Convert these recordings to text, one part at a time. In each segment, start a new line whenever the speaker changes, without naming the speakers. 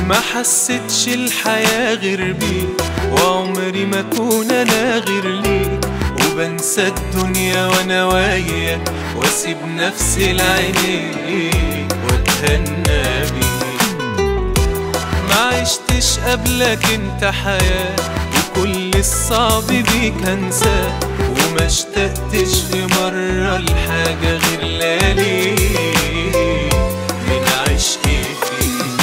ما حسيتش الحياة غير بيك وعمري ما اكون انا غير ليك وبنسى الدنيا وانا وياك واسيب نفسي لعينيك واتهنى بيك ما عشتش قبلك انت حياة وكل الصعب بيك هنساه وما اشتقتش في مرة لحاجة غير لياليك من عشقي فيك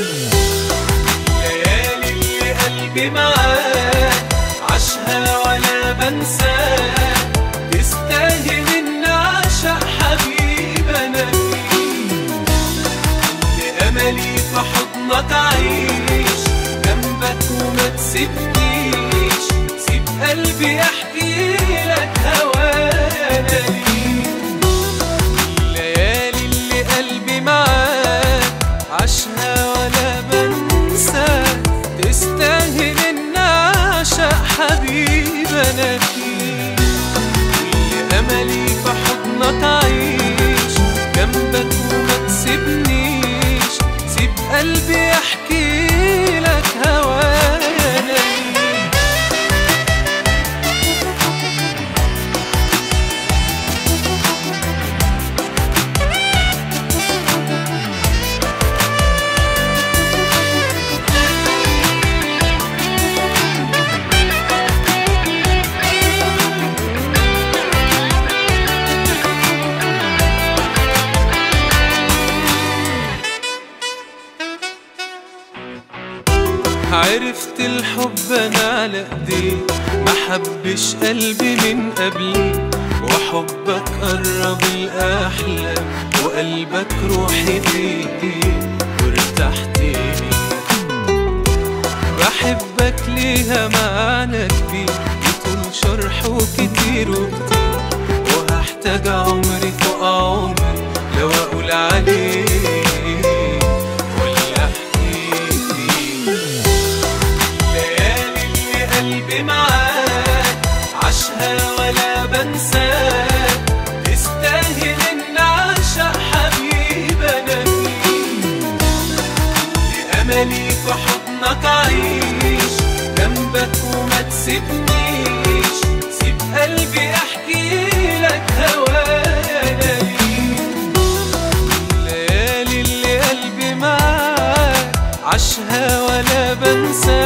الليالي اللي قلبي معاك عاشها ولا بنساك تستاهل ان اعشق حبيب انا فيك لأملي في حضنك عيش جنبك وما تسيبنيش سيب قلبي احكي لك هوانا ليك الليالي اللي قلبي معاك عاشها ولا بنساك تستاهل ان اعشق حبيب انا فيك كل املي في حضنك عيش جنبك وما تسيبنيش سيب قلبي احكي لك هوانا ليك عرفت الحب انا على ايديك ما حبش قلبي من قبلي وحبك قرب الاحلام وقلبك روحي فيك وارتحت ليك بحبك ليها معنى كبير يطول شرح وكتير وكتير وهحتاج عمري فوق عمري لو اقول عليك ولا احكي فيك الليالي اللي قلبي معاك عاشها ولا بنساك تستاهل ان اعشق حبيب انا فيك لأملي في حضنك عيش جنبك وما تسيبنيش سيب قلبي احكي لك هوانا ليك الليالي اللي قلبي معاك عاشها ولا بنساك